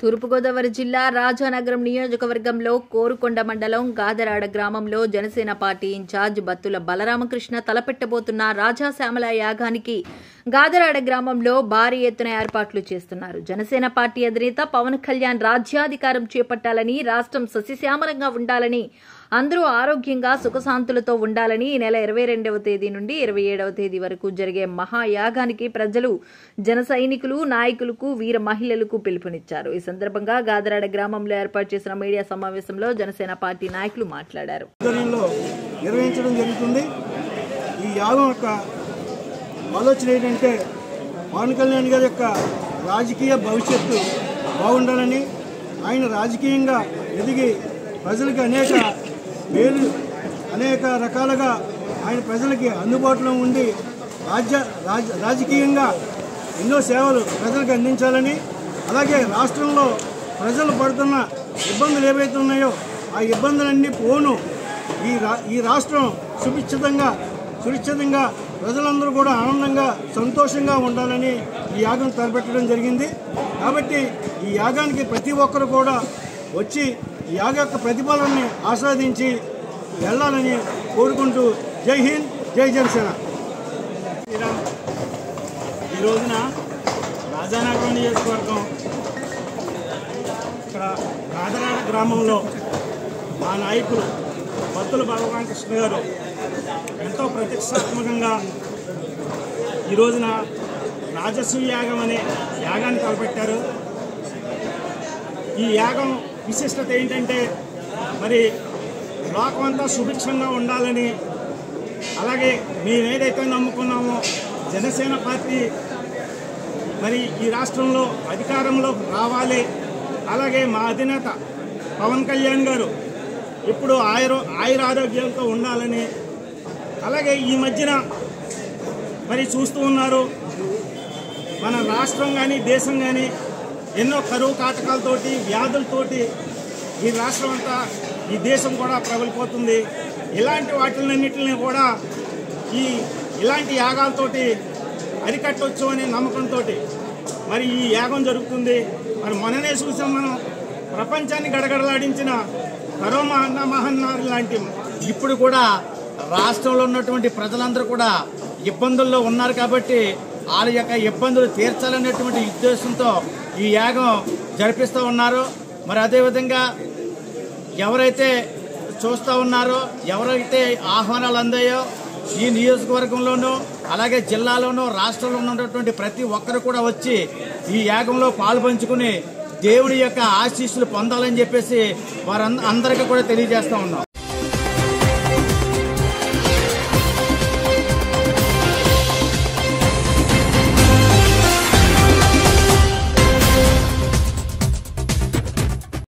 తూర్పుగోదావరి జిల్లా రాజానగరం నియోజకవర్గంలో కోరుకొండ మండలం గాదరాడ గ్రామంలో జనసేన పార్టీ ఇన్ఛార్జ్ బత్తుల బలరామకృష్ణ తలపెట్టబోతున్న రాజా శ్యామల యాగానికి గాదరాడ గ్రామంలో భారీ ఎత్తున ఏర్పాట్లు చేస్తున్నారు జనసేన పార్టీ అధినేత పవన్ కళ్యాణ్ రాజ్యాధికారం చేపట్టాలని రాష్ట్రం సస్యశ్యామలంగా ఉండాలని అందరూ ఆరోగ్యంగా సుఖశాంతులతో ఉండాలని ఈ నెల ఇరవై రెండవ తేదీ నుండి ఇరవై ఏడవ తేదీ వరకు జరిగే మహాయాగానికి ప్రజలు జన సైనికులు నాయకులకు వీర మహిళలకు పిలుపునిచ్చారు ఈ సందర్భంగా గాదరాడ గ్రామంలో ఏర్పాటు చేసిన మీడియా సమావేశంలో జనసేన పార్టీ నాయకులు మాట్లాడారు ఆధ్వర్యంలో నిర్వహించడం జరుగుతుంది ఈ యాగం యొక్క ఆలోచన ఏంటంటే పవన్ కళ్యాణ్ గారి యొక్క రాజకీయ భవిష్యత్తు బాగుండాలని ఆయన రాజకీయంగా ఎదిగి ప్రజలకి అనేక మేలు అనేక రకాలుగా ఆయన ప్రజలకి అందుబాటులో ఉండి రాజ్య రాజ రాజకీయంగా ఎన్నో సేవలు ప్రజలకు అందించాలని అలాగే రాష్ట్రంలో ప్రజలు పడుతున్న ఇబ్బందులు ఏవైతే ఉన్నాయో ఆ ఇబ్బందులన్నీ పోను ఈ రా ఈ రాష్ట్రం సుభిక్షితంగా సురక్షితంగా ప్రజలందరూ కూడా ఆనందంగా సంతోషంగా ఉండాలని ఈ యాగం తలపెట్టడం జరిగింది కాబట్టి ఈ యాగానికి ప్రతి ఒక్కరు కూడా వచ్చి ఈ యాగ యొక్క ప్రతిఫలాన్ని ఆస్వాదించి వెళ్ళాలని కోరుకుంటూ జై హింద్ జై జనసేన శ్రీరామ్ ఈ రోజున రాజానగరం నియోజకవర్గం ఇక్కడ రాజనాడ గ్రామంలో మా నాయకులు బత్తుల బలరామకృష్ణ గారు ఎంతో ప్రతిష్టాత్మకంగా ఈ రోజున రాజసూయ యాగం అనే యాగాన్ని తలపెట్టారు ఈ యాగం విశిష్టత ఏంటంటే మరి లోకమంతా సుభిక్షంగా ఉండాలని అలాగే మేము ఏదైతే నమ్ముకున్నామో జనసేన పార్టీ మరి ఈ రాష్ట్రంలో అధికారంలో రావాలి అలాగే మా అధినేత పవన్ కళ్యాణ్ గారు ఇప్పుడు ఆయుర ఆయుర ఆరోగ్యంతో ఉండాలని అలాగే ఈ మధ్యన మరి చూస్తూ ఉన్నారు మన రాష్ట్రం కానీ దేశం కానీ ఎన్నో కరువు కాటకాలతోటి వ్యాధులతోటి ఈ రాష్ట్రం అంతా ఈ దేశం కూడా ప్రబలిపోతుంది ఇలాంటి వాటిలన్నింటినీ కూడా ఈ ఇలాంటి యాగాలతోటి అరికట్టవచ్చు అనే నమ్మకంతో మరి ఈ యాగం జరుగుతుంది మరి మొన్ననే చూసాం మనం ప్రపంచాన్ని గడగడలాడించిన కరోనా మహమ్మారి లాంటి ఇప్పుడు కూడా రాష్ట్రంలో ఉన్నటువంటి ప్రజలందరూ కూడా ఇబ్బందుల్లో ఉన్నారు కాబట్టి వాళ్ళ యొక్క ఇబ్బందులు తీర్చాలనేటువంటి ఉద్దేశంతో ఈ యాగం జరిపిస్తూ ఉన్నారు మరి అదేవిధంగా ఎవరైతే చూస్తూ ఉన్నారో ఎవరైతే ఆహ్వానాలు అందాయో ఈ నియోజకవర్గంలోనూ అలాగే జిల్లాలోనూ రాష్ట్రంలో ఉన్నటువంటి ప్రతి ఒక్కరు కూడా వచ్చి ఈ యాగంలో పాల్పంచుకుని దేవుడి యొక్క ఆశీస్సులు పొందాలని చెప్పేసి వారందరికీ కూడా తెలియజేస్తా ఉన్నాం